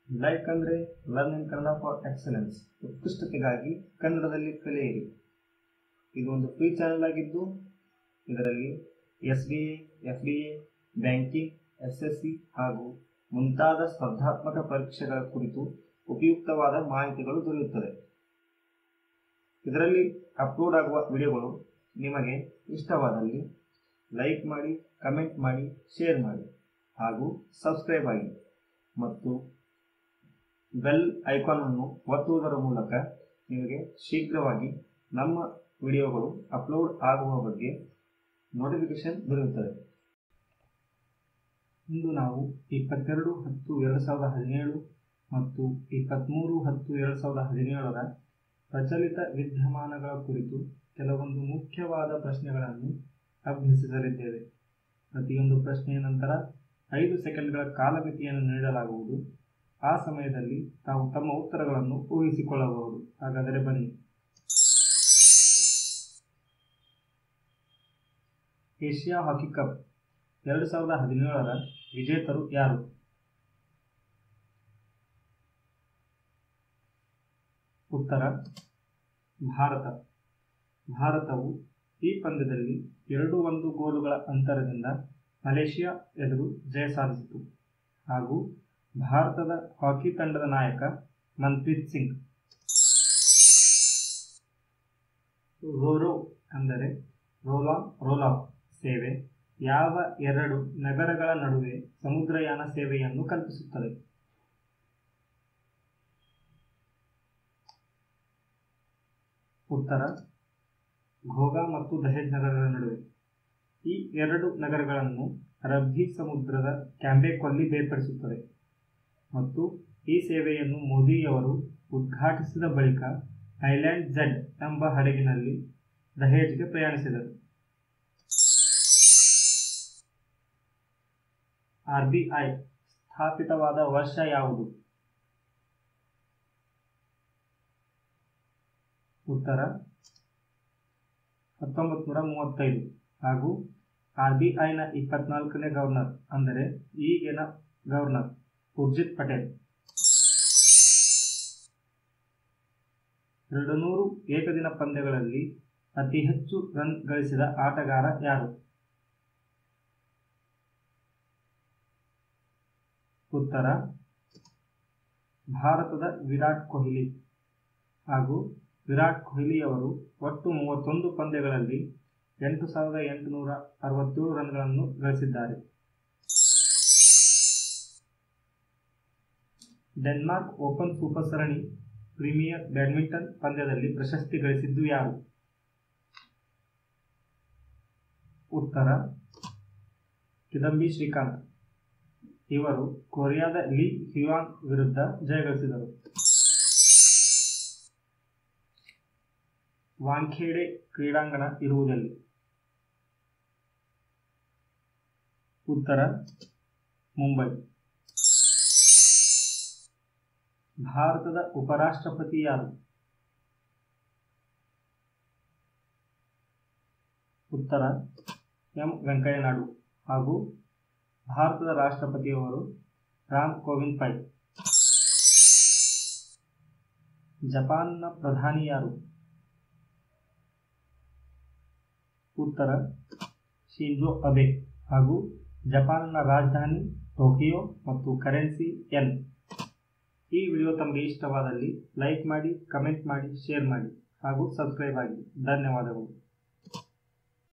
like ಅಂದರೆ learn in Kannada for excellence ಉತ್ಕೃಷ್ಟತೆಗಾಗಿ ಕನ್ನಡದಲ್ಲಿ ಕಲಿಯಿರಿ ಇದು ಒಂದು ಫ್ರೀ ಚಾನೆಲ್ ಆಗಿದ್ದು ಇದರಲ್ಲಿ S D A F D A banking S S C ಹಾಗೂ ಮುಂತಾದ ಸ್ಪರ್ಧಾತ್ಮಕ ಪರೀಕ್ಷೆಗಳ ಕುರಿತು ಉಪಯುಕ್ತವಾದ ಮಾಹಿತಿಗಳು ದೊರೆಯುತ್ತದೆ ಇದರಲ್ಲಿ ಅಪ್ಲೋಡ್ ಆಗುವ ವಿಡಿಯೋಗಳು ನಿಮಗೆ ಇಷ್ಟವಾದಲ್ಲಿ ಲೈಕ್ ಮಾಡಿ ಕಮೆಂಟ್ ಮಾಡಿ ಶೇರ್ ಮಾಡಿ ಹಾಗೂ ಸಬ್ಸ್ಕ್ರೈಬ್ ಆಗಿ ಮತ್ತು ಬೆಲ್ ಐಕಾನನ್ನು ಒತ್ತುವುದರ ಮೂಲಕ ನಿಮಗೆ ಶೀಘ್ರವಾಗಿ ನಮ್ಮ ವಿಡಿಯೋಗಳು ಅಪ್ಲೋಡ್ ಆಗುವ ಬಗ್ಗೆ ನೋಟಿಫಿಕೇಶನ್ ದೊರೆಯುತ್ತದೆ ಇಂದು ನಾವು ಇಪ್ಪತ್ತೆರಡು ಹತ್ತು ಎರಡು ಸಾವಿರದ ಹದಿನೇಳು ಮತ್ತು ಇಪ್ಪತ್ತ್ಮೂರು ಹತ್ತು ಎರಡು ಸಾವಿರದ ಹದಿನೇಳರ ಪ್ರಚಲಿತ ವಿದ್ಯಮಾನಗಳ ಕುರಿತು ಕೆಲವೊಂದು ಮುಖ್ಯವಾದ ಪ್ರಶ್ನೆಗಳನ್ನು ಅಭ್ಯಸಿಸಲಿದ್ದೇವೆ ಪ್ರತಿಯೊಂದು ಪ್ರಶ್ನೆಯ ನಂತರ ಐದು ಸೆಕೆಂಡ್ಗಳ ಕಾಲಮಿತಿಯನ್ನು ನೀಡಲಾಗುವುದು ಆ ಸಮಯದಲ್ಲಿ ತಾವು ತಮ್ಮ ಉತ್ತರಗಳನ್ನು ಊಹಿಸಿಕೊಳ್ಳಬಹುದು ಹಾಗಾದರೆ ಬನ್ನಿ ಏಷ್ಯಾ ಹಾಕಿ ಕಪ್ ಎರಡು ಸಾವಿರದ ಹದಿನೇಳರ ವಿಜೇತರು ಯಾರು ಉತ್ತರ ಭಾರತ ಭಾರತವು ಈ ಪಂದ್ಯದಲ್ಲಿ ಎರಡು ಒಂದು ಗೋಲುಗಳ ಅಂತರದಿಂದ ಮಲೇಷಿಯಾ ಎದುರು ಜಯ ಸಾಧಿಸಿತು ಹಾಗೂ ಭಾರತದ ಹಾಕಿ ತಂಡದ ನಾಯಕ ಮನ್ಪ್ರೀತ್ ಸಿಂಗ್ ರೋರೋ ಅಂದರೆ ರೋಲ್ ಆನ್ ರೋಲ್ ಆಫ್ ಸೇವೆ ಯಾವ ಎರಡು ನಗರಗಳ ನಡುವೆ ಸಮುದ್ರಯಾನ ಸೇವೆಯನ್ನು ಕಲ್ಪಿಸುತ್ತದೆ ಉತ್ತರ ಘೋಗಾ ಮತ್ತು ದಹೇಜ್ ನಗರಗಳ ನಡುವೆ ಈ ಎರಡು ನಗರಗಳನ್ನು ಅರಬ್ಬಿ ಸಮುದ್ರದ ಕ್ಯಾಂಬೆಕೊಲ್ಲಿ ಬೇರ್ಪಡಿಸುತ್ತದೆ ಮತ್ತು ಈ ಸೇವೆಯನ್ನು ಮೋದಿಯವರು ಉದ್ಘಾಟಿಸಿದ ಬಳಿಕ ಐಲ್ಯಾಂಡ್ ಜೆಡ್ ಎಂಬ ಹಡಗಿನಲ್ಲಿ ದಹೇಜ್ಗೆ ಪ್ರಯಾಣಿಸಿದರು ಆರ್ಬಿಐ ಸ್ಥಾಪಿತವಾದ ವರ್ಷ ಯಾವುದು ಉತ್ತರ ಹತ್ತೊಂಬತ್ತು ನೂರ ಮೂವತ್ತೈದು ಹಾಗೂ ಆರ್ ಬಿ ಐನ ಇಪ್ಪತ್ನಾಲ್ಕನೇ ಗವರ್ನರ್ ಅಂದರೆ ಈಗಿನ ಗವರ್ನರ್ ಉರ್ಜಿತ್ ಪಟೇಲ್ ಎರಡು ನೂರು ಏಕದಿನ ಪಂದ್ಯಗಳಲ್ಲಿ ಅತಿ ಹೆಚ್ಚು ರನ್ ಗಳಿಸಿದ ಆಟಗಾರ ಯಾರು ಉತ್ತರ ಭಾರತದ ವಿರಾಟ್ ಕೊಹ್ಲಿ ಹಾಗೂ ವಿರಾಟ್ ಕೊಹ್ಲಿಯವರು ಒಟ್ಟು ಮೂವತ್ತೊಂದು ಪಂದ್ಯಗಳಲ್ಲಿ ಎಂಟು ಸಾವಿರದ ಎಂಟುನೂರ ಅರವತ್ತೇಳು ರನ್ಗಳನ್ನು ಗಳಿಸಿದ್ದಾರೆ ಡೆನ್ಮಾರ್ಕ್ ಓಪನ್ ಸೂಪರ್ ಸರಣಿ ಪ್ರೀಮಿಯರ್ ಬ್ಯಾಡ್ಮಿಂಟನ್ ಪಂದ್ಯದಲ್ಲಿ ಪ್ರಶಸ್ತಿ ಗಳಿಸಿದ್ದು ಯಾರು ಉತ್ತರ ಕಿದಂಬಿ ಶ್ರೀಕಾಂತ್ ಇವರು ಕೊರಿಯಾದ ಲೀ ಹ್ಯುವಾನ್ ವಿರುದ್ಧ ಜಯಗಳಿಸಿದರು ವಾಂಖೇಡೆ ಕ್ರೀಡಾಂಗಣ ಇರುವುದಲ್ಲಿ ಉತ್ತರ ಮುಂಬೈ ಭಾರತದ ಉಪರಾಷ್ಟ್ರಪತಿ ಯಾರು ಉತ್ತರ ಎಂ ವೆಂಕಯ್ಯನಾಯ್ಡು ಹಾಗೂ ಭಾರತದ ರಾಷ್ಟ್ರಪತಿಯವರು ರಾಮ್ ಕೋವಿಂದ್ ಪೈ ಜಪಾನ್ನ ಪ್ರಧಾನಿ ಯಾರು ಉತ್ತರ ಶಿಂಜೋ ಅಬೆ ಹಾಗೂ ಜಪಾನ್ನ ರಾಜಧಾನಿ ಟೋಕಿಯೋ ಮತ್ತು ಕರೆನ್ಸಿ ಎನ್ ಈ ವಿಡಿಯೋ ತಮಗೆ ಇಷ್ಟವಾದಲ್ಲಿ ಲೈಕ್ ಮಾಡಿ ಕಮೆಂಟ್ ಮಾಡಿ ಶೇರ್ ಮಾಡಿ ಹಾಗೂ ಸಬ್ಸ್ಕ್ರೈಬ್ ಆಗಿ ಧನ್ಯವಾದಗಳು